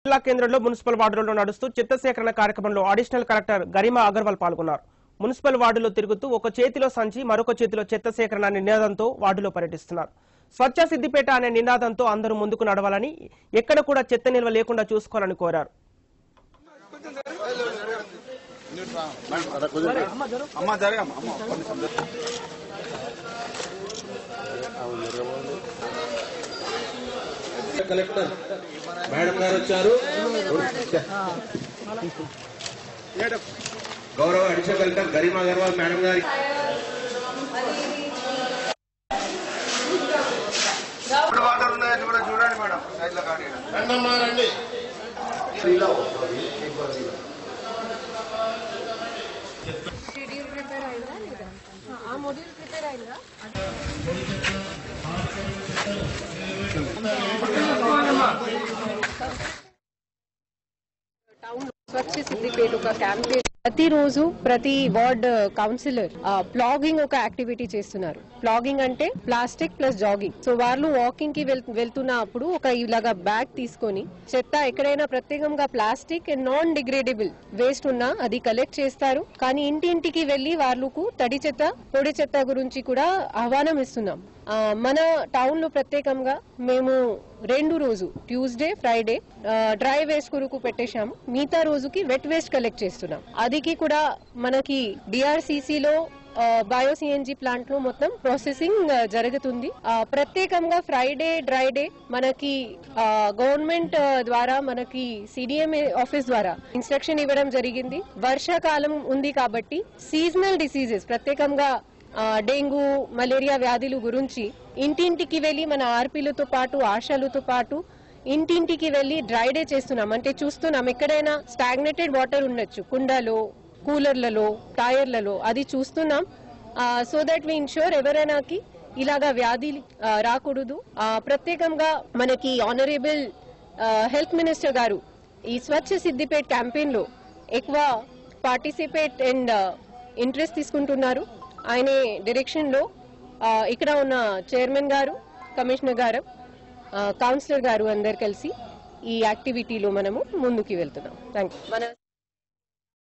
జిల్లా కేంద్రంలో మున్సిపల్ వార్డులలో నడుస్తూ చెత్త సేకరణ కార్యక్రమంలో అడిషనల్ కలెక్టర్ గరిమా అగర్వాల్ పాల్గొన్నారు మున్సిపల్ వార్డులో తిరుగుతూ ఒక చేతిలో సంచి మరొక చేతిలో చెత్త సేకరణ అనే నినాదంతో వార్డులో పర్యటిస్తున్నారు స్వచ్ఛ సిద్దిపేట అనే నినాదంతో అందరూ ముందుకు నడవాలని ఎక్కడ కూడా చెత్త నిల్వ లేకుండా చూసుకోవాలని కోరారు అమ్మ జరగమ్మ అమ్మ కొంచెం జరగ. కలెక్టర్ మేడం గారు వచ్చారు గౌరవ additional collector Garima Agarwal madam గారి ఇప్పుడు వాటర్ ఉన్నాయని కూడా చూడండి మేడం సైడ్ లో కానీ రండమ్మా రండి షెడ్యూల్ ప్రిపేర్ అయిందా లేదా ఆ మోడ్యూల్ ప్రిపేర్ అయిందా టౌన్ స్వచ్ఛ సిద్దిపేట ఒక క్యాంపెయిన్ ప్రతిరోజు ప్రతి వార్డ్ కౌన్సిలర్ ప్లాగింగ్ ఒక యాక్టివిటీ చేస్తున్నారు ప్లాగింగ్ అంటే ప్లాస్టిక్ ప్లస్ జాగింగ్ సో వాళ్ళు వాకింగ్ కి వెళ్- వెళ్తున్నప్పుడు ఒక ఇలాగా బ్యాగ్ తీసుకొని చెత్త ఎక్కడైనా ప్రత్యేకంగా plastic and non degradable waste ఉన్నా అది కలెక్ట్ చేస్తారు కానీ ఇంటింటికి వెళ్లి వాళ్ళకు తడి చెత్త పొడి చెత్త గురించి కూడా ఆహ్వానం ఇస్తున్నాం ఆ, మన టౌన్ లో ప్రత్యేకంగా మేము రెండు రోజు ట్యూస్డే ఫ్రైడే డ్రై వేస్ట్ కొరకు పెట్టేశాము మిగతా రోజుకి వెట్ వేస్ట్ కలెక్ట్ చేస్తున్నాం అదికి కూడా మనకి డిఆర్సిసిలో బయో సిఎన్జి ప్లాంట్ లో మొత్తం ప్రాసెసింగ్ ఆ, జరుగుతుంది ఆ, ప్రత్యేకంగా ఫ్రైడే డ్రై డే మనకి గవర్నమెంట్ ద్వారా మనకి సిడిఎంఏ ఆఫీస్ ద్వారా ఇన్స్ట్రక్షన్ ఇవ్వడం జరిగింది వర్షాకాలం ఉంది కాబట్టి సీజనల్ డిసీజెస్ ప్రత్యేకంగా ఆ, డెంగ్యూ మలేరియా వ్యాధుల గురించి ఇంటింటికి వెళ్ళి మన ఆర్పీలతో పాటు ఆశాలతో పాటు ఇంటింటికి వెళ్ళి డ్రై డే చేస్తున్నాం అంటే చూస్తున్నాం ఎక్కడైనా స్టాగ్నేటెడ్ వాటర్ ఉండొచ్చు కుండలో కూలర్లలో టైర్లలో అది చూస్తున్నాం సో దట్ వి ఇన్షూర్ ఎవరైనాకి ఇలాగా వ్యాధి ఆ, రాకూడదు ఆ, ప్రత్యేకంగా మనకి ఆనరేబుల్ హెల్త్ మినిస్టర్ గారు ఈ స్వచ్ఛ సిద్దిపేట్ క్యాంపెయిన్ లో ఎక్కువ పార్టిసిపేట్ అండ్ ఇంట్రెస్ట్ తీసుకుంటున్నారు ఆయన డైరెక్షన్ లో ఆ, ఇక్కడ ఉన్న చైర్మన్ గారు కమిషనర్ గారు ఆ, కౌన్సిలర్ గారు అందరు కలిసి ఈ యాక్టివిటీలో మనము ముందుకు వెళ్తున్నాం థ్యాంక్ యూ మన